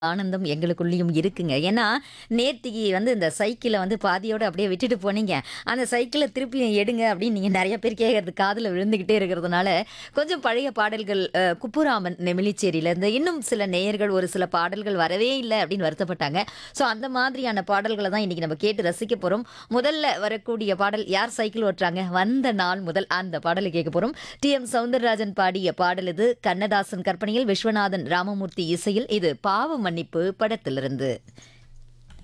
ஆனந்தம் எங்களுக்குள்ளேயும் இருக்குங்க. ஏன்னா, நேத்திக்கு வந்து இந்த சைக்கிள வந்து பாதியோட அப்படியே விட்டுட்டு போனீங்க. அந்த சைக்கிள திருப்பியும் எடுங்க அப்படின்னு நீங்க நெறைய பேர் கேட்கறது காதுல விழுந்துகிட்டே இருக்கிறதுனால, கொஞ்சம் பழைய பாடல்கள் அ குப்புராமன் நெமிலிச்சேரியிலேருந்து இன்னும் சில நேயர்கள் ஒரு சில பாடல்கள் வரவே இல்ல அப்படின்னு வருத்தப்பட்டாங்க. ஸோ அந்த மாதிரியான பாடல்கள தான் இன்னைக்கு நம்ம கேட்டு ரசிக்க போறோம். முதல்ல வரக்கூடிய பாடல் யார் சைக்கிள் ஓட்டுறாங்க? வந்த நாள் முதல் அந்த பாடல கேட்க போறோம். டி.எம். சௌந்தரராஜன் பாடிய பாடல் இது. கண்ணதாசன் கற்பனையில் விஸ்வநாதன் ராமமூர்த்தி இசையில் இது பாவ மன்னிப்பு படத்திலிருந்து.